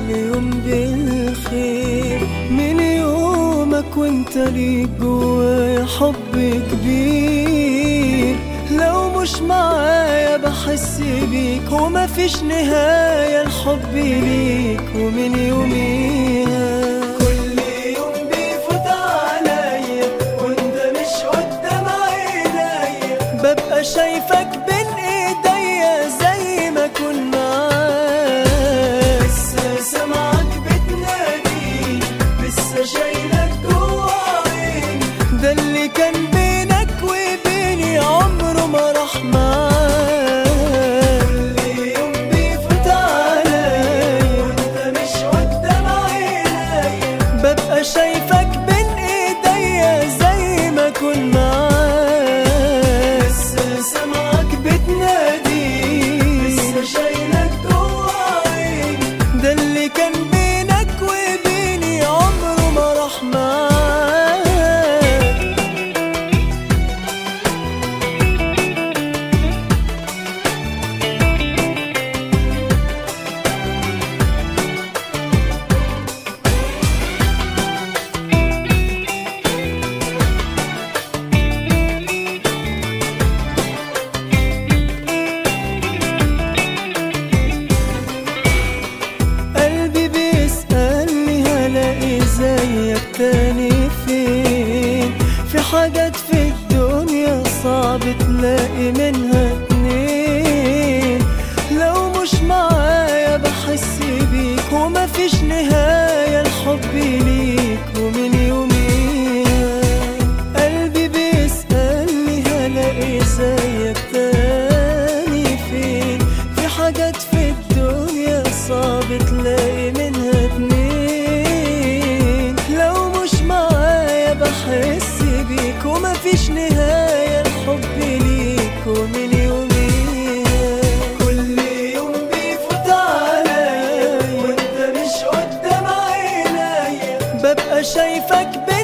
كل يوم بالخير من يومك وانت ليك جوايا حب كبير لو مش معايا بحس بيك ومفيش نهاية الحب ليك ومن يوميها كل يوم بيفوت عليا وانت مش قدام عينيا ببقى شايفك بين ايديا زي ما كنت معاك لسه سامعك بتنادي لسه شايلك جوا عيني ده اللي كان بينك وبيني عمره ما راح معاك كل يوم بيفوت عليا وانت مش قدام عينيا ببقى شايفك بين ايديا زي ما كنت معاك لسه سامعك بتنادي لسه شايلك جوا عيني ده اللي كان بينك وبيني عمره ما راح معاك قلبي بيسألني هلاقي زيك تاني فين في حاجات في الدنيا صعب تلاقي منها اتنين لو مش معايا بحس بيك ومفيش نهاية الحب ليك ومن يوميها قلبي بيسألني هلاقي زيك تاني فين في حاجات في الدنيا صعب تلاقي منها اتنين لو مش معايا بحس بيك ومفيش نهاية الحب ليك ومن يوميها كل يوم بيفوت عليا وانت مش قدام عينيا ببقى شايفك بين